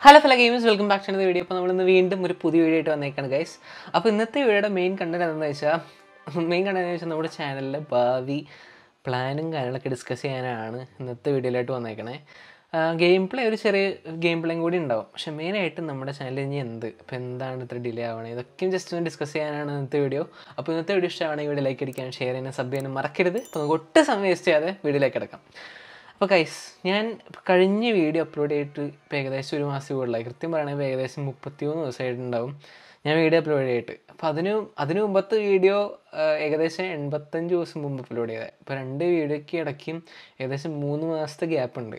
hello ഫല games welcome back to video അപ്പോൾ നമ്മളിന്ന് വീണ്ടും ഒരു പുതിയ വീഡിയോ ആയിട്ട് വന്നേക്കാണ് ഗൈസ് അപ്പോൾ ഇന്നത്തെ വീഡിയോയുടെ മെയിൻ കണ്ടന്റ് എന്താണെന്ന് വെച്ചാൽ മെയിൻ കണ്ടന്റ് എന്ന് വെച്ചാൽ നമ്മുടെ ചാനലിലെ ഭാവി പ്ലാനും കാര്യങ്ങളൊക്കെ ഡിസ്കസ് ചെയ്യാനാണ് ഇന്നത്തെ വീഡിയോയിലായിട്ട് വന്നേക്കണേ ഗെയിം പ്ലേ ഒരു ചെറിയ ഗെയിം പ്ലേയും കൂടി ഉണ്ടാവും പക്ഷെ മെയിനായിട്ട് നമ്മുടെ ചാനലിൽ ഇനി എന്ത് ഇപ്പോൾ എന്താണ് ഇത്ര ഡിലേ ആവണേ ഇതൊക്കെയും ജസ്റ്റ് ഒന്ന് ഡിസ്കസ് ചെയ്യാനാണ് ഇന്നത്തെ വീഡിയോ അപ്പോൾ ഇന്നത്തെ വീഡിയോ ഇഷ്ടമാണെങ്കിൽ വീഡിയോ ലൈക്ക് അടിക്കാൻ ഷെയർ ചെയ്യാൻ സബ് ചെയ്യാനും മറക്കരുത് അപ്പോൾ നമുക്ക് ഒട്ടും സമയം വേസ്റ്റ് ചെയ്യാതെ വീഡിയോയിലേക്ക് കിടക്കാം അപ്പോൾ കൈസ് ഞാൻ കഴിഞ്ഞ വീഡിയോ അപ്ലോഡ് ചെയ്തിട്ട് ഇപ്പോൾ ഏകദേശം ഒരു മാസം കൂടുതലായി കൃത്യം പറയുകയാണെങ്കിൽ ഏകദേശം മുപ്പത്തിമൂന്ന് ദിവസമായിട്ടുണ്ടാവും ഞാൻ വീഡിയോ അപ്ലോഡ് ചെയ്തിട്ട് അപ്പോൾ അതിന് അതിന് മുമ്പത്തെ വീഡിയോ ഏകദേശം എൺപത്തഞ്ച് ദിവസം മുമ്പ് അപ്ലോഡ് ചെയ്തത് ഇപ്പോൾ രണ്ട് വീഡിയോയ്ക്ക് ഇടയ്ക്കും ഏകദേശം മൂന്ന് മാസത്തെ ഗ്യാപ്പ് ഉണ്ട്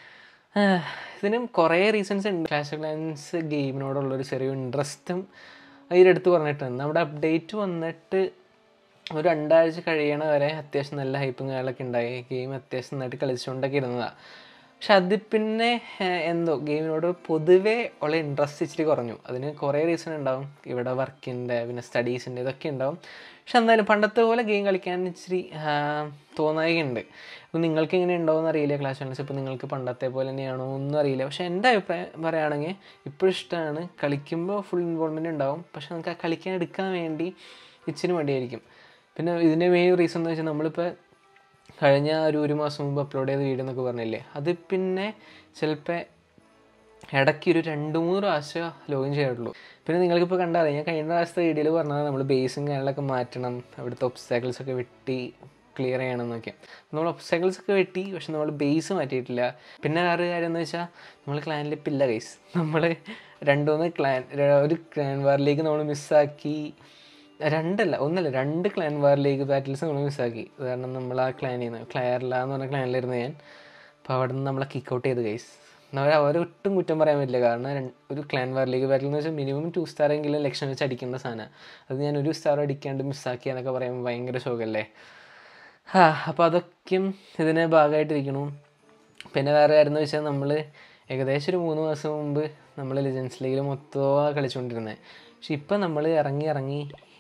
ഇതിനും കുറേ റീസൺസ് ഉണ്ട് ക്ലാഷ് ക്ലാൻസ് ഗെയിമിനോടുള്ളൊരു ചെറിയ ഇൻട്രസ്റ്റും അതിലെടുത്ത് പറഞ്ഞിട്ടുണ്ട് നമ്മുടെ അപ്ഡേറ്റ് വന്നിട്ട് ഒരു രണ്ടാഴ്ച കഴിയണ വരെ അത്യാവശ്യം നല്ല ഹൈപ്പും കാര്യങ്ങളൊക്കെ ഉണ്ടായി ഗെയിം അത്യാവശ്യം നന്നായിട്ട് കളിച്ചുകൊണ്ടൊക്കെ ഇരുന്നതാണ് പക്ഷെ അത് പിന്നെ എന്തോ ഗെയിമിനോട് പൊതുവേ ഉള്ള ഇൻട്രസ്റ്റ് ഇച്ചിരി കുറഞ്ഞു അതിന് കുറേ റീസൺ ഉണ്ടാവും ഇവിടെ വർക്കിൻ്റെ പിന്നെ സ്റ്റഡീസിൻ്റെ ഇതൊക്കെ ഉണ്ടാവും പക്ഷെ എന്തായാലും പണ്ടത്തെ പോലെ ഗെയിം കളിക്കാൻ ഇച്ചിരി തോന്നായികയുണ്ട് അപ്പോൾ നിങ്ങൾക്ക് എങ്ങനെ ഉണ്ടാവുമെന്ന് അറിയില്ല ക്ലാസ് ചാനൽസ് ഇപ്പോൾ നിങ്ങൾക്ക് പണ്ടത്തെ പോലെ തന്നെയാണോ ഒന്നും അറിയില്ല പക്ഷേ എൻ്റെ അഭിപ്രായം പറയുകയാണെങ്കിൽ ഇപ്പോഴും ഇഷ്ടമാണ് കളിക്കുമ്പോൾ ഫുൾ ഇൻവോൾവ്മെൻറ്റ് ഉണ്ടാവും പക്ഷെ നമുക്ക് ആ കളിക്കാൻ എടുക്കാൻ വേണ്ടി ഇച്ചിരി മടിയായിരിക്കും പിന്നെ ഇതിൻ്റെ മെയിൻ റീസൺ എന്ന് വെച്ചാൽ നമ്മളിപ്പോൾ കഴിഞ്ഞ ഒരു ഒരു മാസം മുമ്പ് അപ്ലോഡ് ചെയ്ത വീഡിയോ എന്നൊക്കെ പറഞ്ഞില്ലേ അത് പിന്നെ ചിലപ്പോൾ ഇടയ്ക്ക് ഒരു രണ്ട് മൂന്ന് പ്രാവശ്യം ലോഗിൻ ചെയ്തിട്ടുള്ളൂ പിന്നെ നിങ്ങൾക്കിപ്പോൾ കണ്ടാൽ ഞാൻ കഴിഞ്ഞ പ്രാവശ്യത്തെ വീഡിയോയിൽ പറഞ്ഞത് നമ്മൾ ബേസും കാര്യങ്ങളൊക്കെ മാറ്റണം അവിടുത്തെ ഒബ്സ്റ്റാക്കിൾസ് ഒക്കെ വെട്ടി ക്ലിയർ ചെയ്യണം എന്നൊക്കെ നമ്മൾ ഒബ്സ്റ്റാക്കിൾസ് ഒക്കെ വെട്ടി പക്ഷെ നമ്മൾ ബേസ് മാറ്റിയിട്ടില്ല പിന്നെ വേറൊരു കാര്യം എന്ന് വെച്ചാൽ നമ്മൾ ക്ലാനിൽ പില്ല ഗൈസ് നമ്മൾ രണ്ടുമൂന്ന് ക്ലാൻ ഒരു ക്ലാൻ വാറിലേക്ക് നമ്മൾ മിസ്സാക്കി രണ്ടല്ല ഒന്നല്ല രണ്ട് ക്ലാൻ വാർ ലീഗ് ബാറ്റിൽസ് നമ്മൾ മിസ്സാക്കി കാരണം നമ്മൾ ആ ക്ലാനിൽ നിന്ന് ക്ലയർല എന്ന് പറഞ്ഞ ക്ലാനിലായിരുന്നു ഞാൻ അപ്പോൾ അവിടെ നിന്ന് നമ്മളെ കിക്ക് ഔട്ട് ചെയ്ത് ഗൈസ് അവർ അവരെ ഒട്ടും കുറ്റം പറയാൻ പറ്റില്ല കാരണം ഒരു ക്ലാൻ വാർ ലീഗ് ബാറ്റിൽ എന്ന് വെച്ചാൽ മിനിമം ടു സ്റ്റാർ എങ്കിലും ലക്ഷം വെച്ച് അടിക്കേണ്ട സാധനം അത് ഞാൻ ഒരു സ്റ്റാർ അടിക്കാണ്ട് മിസ്സാക്കി എന്നൊക്കെ പറയുമ്പോൾ ഭയങ്കര ശോകമല്ലേ ഹാ അപ്പോൾ അതൊക്കെയും ഇതിന് ഭാഗമായിട്ടിരിക്കണു പിന്നെ വേറെ കാര്യം എന്ന് വെച്ചാൽ നമ്മൾ ഏകദേശം ഒരു മൂന്ന് മാസം മുമ്പ് നമ്മൾ ലെജൻസ് ലീഗിൽ മൊത്തം കളിച്ചുകൊണ്ടിരുന്നത് പക്ഷെ ഇപ്പം നമ്മൾ ഇറങ്ങി ഇറങ്ങി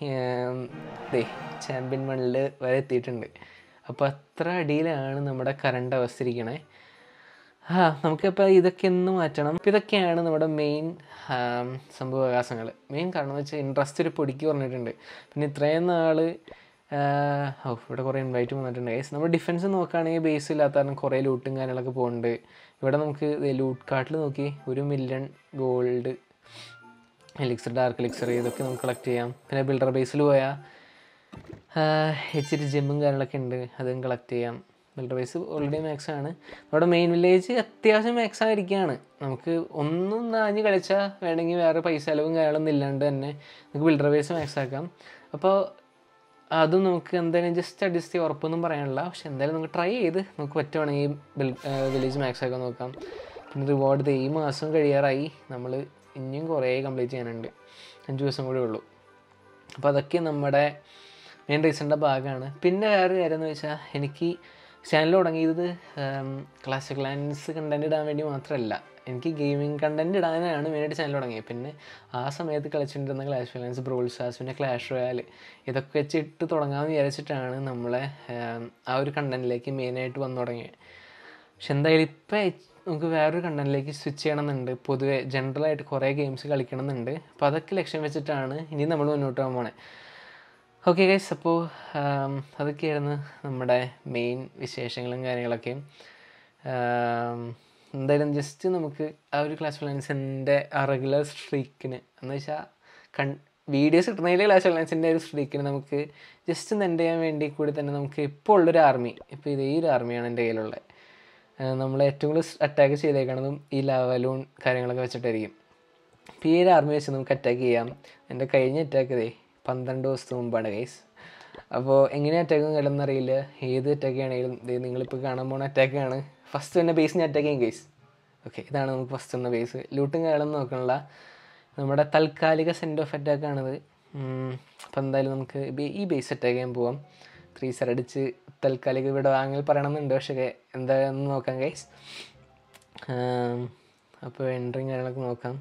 ദേ ചാമ്പ്യൻ വണ്ണിൽ വരെ എത്തിയിട്ടുണ്ട് അപ്പോൾ അത്ര അടിയിലാണ് നമ്മുടെ കറണ്ട് അവസ്ഥ ഇരിക്കണേ ആ നമുക്കിപ്പോൾ ഇതൊക്കെ ഒന്ന് മാറ്റണം അപ്പോൾ ഇതൊക്കെയാണ് നമ്മുടെ മെയിൻ സംഭവവികാസങ്ങൾ മെയിൻ കാരണം എന്ന് വെച്ചാൽ ഇൻട്രസ്റ്റ് ഒരു പൊടിക്ക് പറഞ്ഞിട്ടുണ്ട് പിന്നെ ഇത്രയും നാൾ ഓ ഇവിടെ കുറേ ഇൻവൈറ്റ് വന്നിട്ടുണ്ട് ഗൈസ് നമ്മൾ ഡിഫൻസ് നോക്കുകയാണെങ്കിൽ ബേസ് ഇല്ലാത്ത കാരണം കുറേ ലൂട്ടും കാര്യങ്ങളൊക്കെ പോകുന്നുണ്ട് ഇവിടെ നമുക്ക് ലൂട്ട് കാർട്ടിൽ നോക്കി ഒരു million gold elixir dark elixir ഇതൊക്കെ നമുക്ക് കളക്ട് ചെയ്യാം പിന്നെ ബിൽഡർ ബേസിൽ പോയാൽ ഇച്ചിരി ജിമ്മും കാര്യങ്ങളൊക്കെ ഉണ്ട് അതും കളക്ട് ചെയ്യാം ബിൽഡർ ബേസ് ഓൾറെഡി മാക്സ് ആണ് നമ്മുടെ മെയിൻ വില്ലേജ് അത്യാവശ്യം മാക്സ് ആയിരിക്കുകയാണ് നമുക്ക് ഒന്നും നാഞ്ഞ് കളിച്ചാൽ വേണമെങ്കിൽ വേറെ പൈസ ചിലവും കാര്യങ്ങളൊന്നും ഇല്ലാണ്ട് തന്നെ നമുക്ക് ബിൽഡർ ബേസ് മാക്സ് ആക്കാം അപ്പോൾ അതും നമുക്ക് എന്തായാലും ജസ്റ്റ് അഡ്ജസ്റ്റ് ചെയ്യാൻ ഉറപ്പൊന്നും പറയാനില്ല പക്ഷെ എന്തായാലും നമുക്ക് ട്രൈ ചെയ്ത് നമുക്ക് പറ്റുവാണെങ്കിൽ ബിൽ വില്ലേജ് മാക്സ് ആക്കാൻ നോക്കാം പിന്നെ റിവാർഡ് ഈ മാസം കഴിയാറായി നമ്മൾ ഇനിയും കുറേ കംപ്ലീറ്റ് ചെയ്യാനുണ്ട് അഞ്ച് ദിവസം കൂടെ ഉള്ളൂ അപ്പോൾ അതൊക്കെ നമ്മുടെ മെയിൻ റീസണിൻ്റെ ഭാഗമാണ് പിന്നെ വേറൊരു കാര്യം എന്ന് വെച്ചാൽ എനിക്ക് ചാനൽ തുടങ്ങിയത് ക്ലാസിക് ലാൻഡ്സ് കണ്ടൻറ് ഇടാൻ വേണ്ടി മാത്രമല്ല എനിക്ക് ഗെയിമിംഗ് കണ്ടൻറ് ഇടാനാണ് മെയിനായിട്ട് ചാനൽ തുടങ്ങിയത് പിന്നെ ആ സമയത്ത് കളിച്ചുകൊണ്ടിരുന്ന ക്ലാഷ് ലാൻസ് ബ്രോൾ സ്റ്റാർസ് പിന്നെ ക്ലാഷ് റോയാൽ ഇതൊക്കെ വെച്ചിട്ട് തുടങ്ങാമെന്ന് വിചാരിച്ചിട്ടാണ് നമ്മളെ ആ ഒരു കണ്ടൻറ്റിലേക്ക് മെയിനായിട്ട് വന്നു തുടങ്ങിയത് പക്ഷെ എന്തായാലും ഇപ്പം നമുക്ക് വേറൊരു കണ്ടന്റിലേക്ക് സ്വിച്ച് ചെയ്യണമെന്നുണ്ട് പൊതുവെ ജനറലായിട്ട് കുറേ ഗെയിംസ് കളിക്കണമെന്നുണ്ട് അപ്പോൾ അതൊക്കെ ലക്ഷ്യം വെച്ചിട്ടാണ് ഇനി നമ്മൾ മുന്നോട്ട് പോകാൻ പോണേ ഓക്കെ ഗൈസ് അപ്പോൾ അതൊക്കെയായിരുന്നു നമ്മുടെ മെയിൻ വിശേഷങ്ങളും കാര്യങ്ങളൊക്കെ എന്തായാലും ജസ്റ്റ് നമുക്ക് ആ ഒരു ക്ലാസ് ഫിനാൻസിൻ്റെ ആ റെഗുലർ സ്ട്രീക്കിന് എന്ന് വെച്ചാൽ കൺ വീഡിയോസ് കിട്ടുന്നതിൽ ക്ലാസ് ഫിനാൻസിൻ്റെ ഒരു സ്ട്രീക്കിന് നമുക്ക് ജസ്റ്റ് ഒന്ന് എൻഡ് ചെയ്യാൻ വേണ്ടി കൂടി തന്നെ നമുക്ക് ഇപ്പോൾ ഉള്ളൊരു ആർമി ഇപ്പോൾ ഇതേ ഒരു ആർമിയാണ് എൻ്റെ കയ്യിലുള്ളത് നമ്മൾ ഏറ്റവും കൂടുതൽ അറ്റാക്ക് ചെയ്തേക്കണതും ഈ ലാവലൂൺ കാര്യങ്ങളൊക്കെ വെച്ചിട്ടായിരിക്കും ഇപ്പോൾ ഈ ഒരു ആർമി വെച്ച് നമുക്ക് അറ്റാക്ക് ചെയ്യാം എൻ്റെ കഴിഞ്ഞ അറ്റാക്ക് ഇതേ പന്ത്രണ്ട് ദിവസത്തിന് മുമ്പാണ് ഗൈസ് അപ്പോൾ എങ്ങനെ അറ്റാക്ക് കിടന്ന് അറിയില്ല ഏത് അറ്റാക്ക് ആണെങ്കിലും ഇത് നിങ്ങളിപ്പോൾ കാണാൻ പോകുന്ന അറ്റാക്കാണ് ഫസ്റ്റ് തന്നെ ബേസിന് അറ്റാക്ക് ചെയ്യും ഗൈസ് ഓക്കെ ഇതാണ് നമുക്ക് ഫസ്റ്റ് വന്ന ബേസ് ലൂട്ടും കാര്യങ്ങളൊന്നും നോക്കണില്ല നമ്മുടെ താൽക്കാലിക സെൻഡ് ഓഫ് അറ്റാക്കാണിത് അപ്പോൾ എന്തായാലും നമുക്ക് ഈ ബേസ് അറ്റാക്ക് ചെയ്യാൻ പോവാം ത്രീ സർ അടിച്ച് തൽക്കാലിക ഇവിടെ വാങ്ങൽ പറയണമെന്നുണ്ട് പക്ഷേ എന്താണെന്ന് നോക്കാം ഗൈസ് അപ്പോൾ എൻട്രിങ് കാര്യങ്ങളൊക്കെ നോക്കാം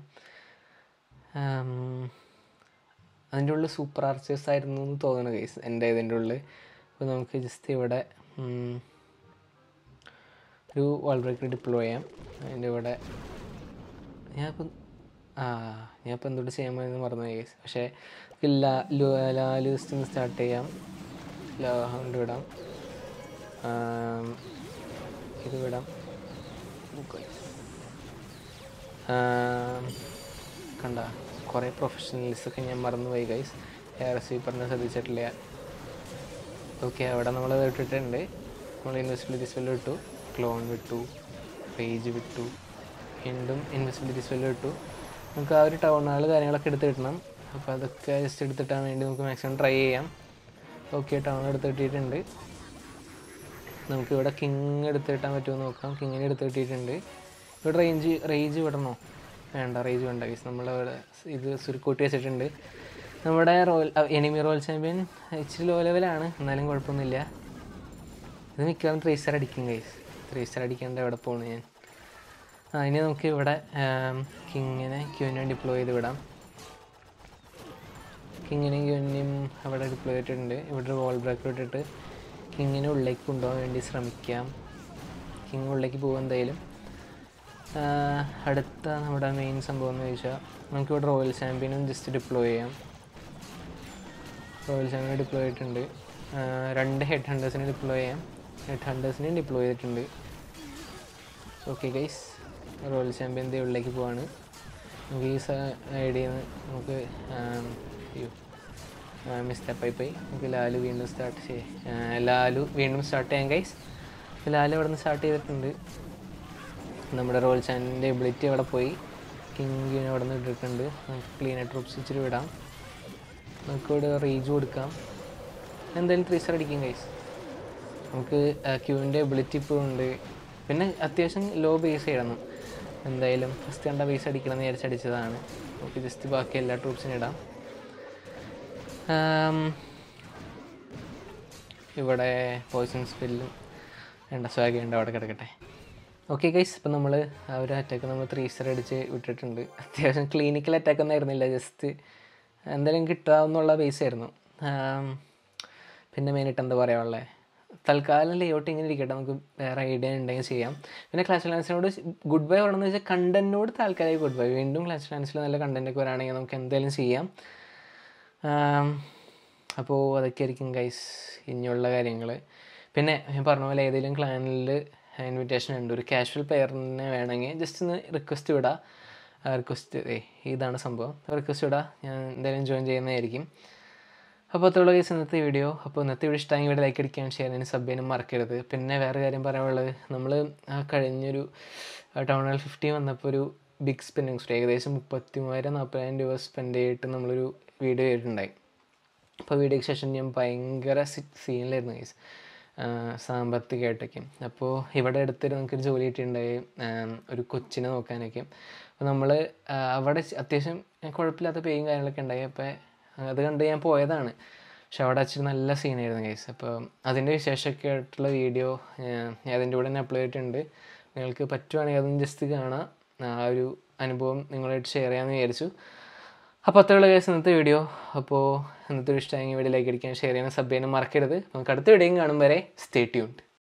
അതിൻ്റെ ഉള്ളിൽ സൂപ്പർ ആർച്ചേഴ്സ് ആയിരുന്നു എന്ന് തോന്നുന്നു ഗൈസ് എൻ്റെ ഇതിൻ്റെ ഉള്ളിൽ അപ്പോൾ നമുക്ക് ജസ്റ്റ് ഇവിടെ ഒരു വാൾ ബ്രേക്കർ ഡിപ്ലോയ് ചെയ്യാം അതിൻ്റെ ഇവിടെ ഞാനിപ്പം ആ ഞാനിപ്പോൾ എന്തുകൊണ്ട് ചെയ്യാൻ പോയെന്ന് മറന്നു കേസ് പക്ഷേ ലാ ലു- ലാലു ജസ്റ്റ് ഒന്ന് സ്റ്റാർട്ട് ചെയ്യാം ലാ കൊണ്ട് വിടാം ആം, ഇത് വിടാം ആം, കണ്ട കുറേ പ്രൊഫഷണൽസ് ഒക്കെ ഞാൻ മറന്നുപോയി ഗൈസ് എയർ സ്വീപ്പറിനെ ശ്രദ്ധിച്ചിട്ടില്ല ഓക്കെ അവിടെ നമ്മൾ ഇട്ടിട്ടുണ്ട് നമ്മൾ ഇൻവെസ്റ്റിബിലിറ്റി സ്പെല്ല് വിട്ടു ക്ലോൺ വിട്ടു പേജ് വിട്ടു വീണ്ടും ഇൻവെസ്റ്റിബിലിറ്റി സ്പെല്ല് വിട്ടു നമുക്ക് ആ ഒരു ടൗൺ ഹാൾ കാര്യങ്ങളൊക്കെ എടുത്ത് കിട്ടണം അപ്പോൾ അതൊക്കെ ജസ്റ്റ് എടുത്തിട്ടാൻ വേണ്ടി നമുക്ക് മാക്സിമം ട്രൈ ചെയ്യാം ഓക്കെ ടൗൺ എടുത്ത് കിട്ടിയിട്ടുണ്ട് നമുക്ക് ഇവിടെ കിങ് എടുത്ത് കിട്ടാൻ പറ്റുമോ എന്ന് നോക്കാം കിങ്ങിനെ എടുത്ത് കിട്ടിയിട്ടുണ്ട് ഇവിടെ റേഞ്ച് റേഞ്ച് വിടണോ വേണ്ട റേഞ്ച് വേണ്ട ഗീസ് നമ്മളിവിടെ ഇത് സുരുക്കൂട്ടി വെച്ചിട്ടുണ്ട് നമ്മുടെ റോയൽ എനിമി റോയൽ ചാമ്പ്യൻ ഇച്ചിരി ലോ ലെവലാണ് എന്നാലും കുഴപ്പമൊന്നുമില്ല ഇത് മിക്കവാറും ത്രീ സ്റ്റാർ അടിക്കും ഗൈസ് ത്രീ സ്റ്റാർ അടിക്കാണ്ട് എവിടെ പോകണം ഞാൻ ആ ഇനി നമുക്ക് ഇവിടെ കിങ്ങിനെ ക്യൂവിനെ ഡിപ്ലോയ് ചെയ്ത് വിടാം കിങ്ങിനെയും ക്യൂവിനെയും അവിടെ ഡിപ്ലോയ് ചെയ്തിട്ടുണ്ട് ഇവിടെ ഒരു വോൾ ബ്രേക്കർ ഇട്ടിട്ട് കിങ്ങിനെ ഉള്ളിലേക്ക് കൊണ്ടുപോകാൻ വേണ്ടി ശ്രമിക്കാം കിങ് ഉള്ളിലേക്ക് പോകും എന്തായാലും ആ, അടുത്ത നമ്മുടെ മെയിൻ സംഭവം എന്ന് ചോദിച്ചാൽ നമുക്കിവിടെ റോയൽ ചാമ്പ്യനും ജസ്റ്റ് ഡിപ്ലോയ് ചെയ്യാം റോയൽ ചാമ്പ്യനെ ഡിപ്ലോയ് ചെയ്തിട്ടുണ്ട് ആ, രണ്ട് ഹെഡ് ഹണ്ടേഴ്സിനെ ഡിപ്ലോയ് ചെയ്യാം ഹെഡ് ഹണ്ടേഴ്സിനെയും ഡിപ്ലോയ് ചെയ്തിട്ടുണ്ട് ഓക്കെ ഗൈസ് റോയൽ ചാമ്പ്യൻ്റെ ഉള്ളിലേക്ക് പോവാണ് നമുക്ക് ഈ ഐഡിയ നമുക്ക് ആം, അയ്യോ മിസ്റ്റപ്പായി പോയി നമുക്ക് ലാലു വീണ്ടും സ്റ്റാർട്ട് ചെയ്യാം ലാലു വീണ്ടും സ്റ്റാർട്ട് ചെയ്യാം ഗൈസ് ലാലു അവിടെ നിന്ന് സ്റ്റാർട്ട് ചെയ്തിട്ടുണ്ട് നമ്മുടെ റോയൽ ചാനലിൻ്റെ എബിലിറ്റി അവിടെ പോയി കിങ്ങിനെ അവിടെ നിന്ന് ഇട്ടിട്ടുണ്ട് നമുക്ക് ക്ലീൻ ട്രൂപ്സ് ഇച്ചിരി വിടാം നമുക്ക് ഇവിടെ റേജ് കൊടുക്കാം എന്തായാലും ത്രീ സ്റ്റാർ അടിക്കും ഗൈസ് നമുക്ക് ക്യൂവിൻ്റെ എബിലിറ്റി ഇപ്പോൾ ഉണ്ട് പിന്നെ അത്യാവശ്യം ലോ ബേസ് ചെയ്യണം എന്തായാലും ഫസ്റ്റ് കണ്ട ബേസ് അടിക്കണം എന്ന് വിചാരിച്ച് അടിച്ചതാണ് നമുക്ക് ജസ്റ്റ് ബാക്കി എല്ലാ ട്രൂപ്സിനും ഇടാം ആം, ഇവിടെ പോയിസൺ സ്പെല്ലും വേണ്ട സ്വാഗയുണ്ട് അവിടെ കിടക്കട്ടെ ഓക്കെ ഗൈസ് ഇപ്പം നമ്മൾ ആ ഒരു അറ്റാക്ക് നമ്മൾ ത്രീ സ്റ്റാർ അടിച്ച് വിട്ടിട്ടുണ്ട് അത്യാവശ്യം ക്ലിനിക്കൽ അറ്റാക്ക് ഒന്നും ആയിരുന്നില്ല ജസ്റ്റ് എന്തായാലും കിട്ടാവുന്നുള്ള ബേസ് ആയിരുന്നു ആം, പിന്നെ മെയിനായിട്ട് എന്താ പറയാനുള്ളത് തൽക്കാലം ലേഔട്ട് ഇങ്ങനെ ഇരിക്കട്ടെ നമുക്ക് വേറെ ഐഡിയ ഉണ്ടെങ്കിൽ ചെയ്യാം പിന്നെ ക്ലാസ് ലാൻസിനോട് ഗുഡ് ബൈ പറയണമെന്ന് വെച്ചാൽ കണ്ടൻറ്റിനോട് താൽക്കാലിക ഗുഡ് ബൈ വീണ്ടും ക്ലാസ് ലാൻസിൽ നല്ല കണ്ടൻറ്റ് ഒക്കെ വരാണെങ്കിൽ നമുക്ക് എന്തായാലും ചെയ്യാം അപ്പോൾ അതൊക്കെ ആയിരിക്കും ഗൈസ് ഇനിയുള്ള കാര്യങ്ങൾ പിന്നെ ഞാൻ പറഞ്ഞ പോലെ ഏതെങ്കിലും ക്ലാനിൽ ഇൻവിറ്റേഷൻ ഉണ്ട് ഒരു കാഷ്വൽ പെയറിനെ വേണമെങ്കിൽ ജസ്റ്റ് ഒന്ന് റിക്വസ്റ്റ് വിടാം റിക്വസ്റ്റ് ഏ ഇതാണ് സംഭവം റിക്വസ്റ്റ് വിടാം ഞാൻ എന്തായാലും ജോയിൻ ചെയ്യുന്നതായിരിക്കും അപ്പോൾ അത്രയുള്ള കേസ് ഇന്നത്തെ വീഡിയോ അപ്പോൾ ഇന്നത്തെ വീഡിയോ ഇഷ്ടമായി ഇവിടെ ലൈക്ക് അടിക്കാൻ ഷെയർ ചെയ്യാനും സബ് ചെയ്യാനും മറക്കരുത് പിന്നെ വേറെ കാര്യം പറയാനുള്ളത് നമ്മൾ ആ കഴിഞ്ഞൊരു ടൗൺ ഹാൾ ഫിഫ്റ്റി വന്നപ്പോൾ ഒരു ബിഗ് സ്പെൻഡിങ് സ്പ്രേ ഏകദേശം മുപ്പത്തി മൂവായിരം നാൽപ്പതിനായിരം രൂപ സ്പെൻഡ് ചെയ്തിട്ട് നമ്മളൊരു വീഡിയോ ചെയ്തിട്ടുണ്ടായി അപ്പോൾ വീഡിയോയ്ക്ക് ശേഷം ഞാൻ ഭയങ്കര സീനിലായിരുന്നു ഗൈസ് സാമ്പത്തികമായിട്ടൊക്കെ അപ്പോൾ ഇവിടെ അടുത്തൊരു നമുക്കൊരു ജോലി കിട്ടിയിട്ടുണ്ടായി ആം, ഒരു കൊച്ചിനെ നോക്കാനൊക്കെ അപ്പോൾ നമ്മൾ അവിടെ ച- അത്യാവശ്യം കുഴപ്പമില്ലാത്ത പേയും കാര്യങ്ങളൊക്കെ ഉണ്ടായി അപ്പോൾ അത് കണ്ട് ഞാൻ പോയതാണ് പക്ഷെ അവിടെ വെച്ചിട്ട് നല്ല സീനായിരുന്നു ഗൈസ് അപ്പോൾ അതിൻ്റെ വിശേഷമൊക്കെ ആയിട്ടുള്ള വീഡിയോ ഞാൻ അതിൻ്റെ കൂടെ തന്നെ അപ്ലോഡ് ചെയ്തിട്ടുണ്ട് നിങ്ങൾക്ക് പറ്റുവാണെങ്കിൽ അതൊന്ന് ജസ്റ്റ് കാണാം ആ ഒരു അനുഭവം നിങ്ങളായിട്ട് ഷെയർ ചെയ്യാമെന്ന് വിചാരിച്ചു അപ്പോൾ അത്രയുള്ള കേസ് ഇന്നത്തെ വീഡിയോ അപ്പോൾ ഇന്നത്തെ ഒരു ഇഷ്ടമെങ്കിൽ വീഡിയോ ലൈക്ക് അടിക്കാൻ ഷെയർ ചെയ്യാനും സബ് ചെയ്യാനും മറക്കരുത് നമുക്ക് അടുത്ത വീഡിയോയും കാണും വരെ സ്റ്റേ ട്യൂൺഡ്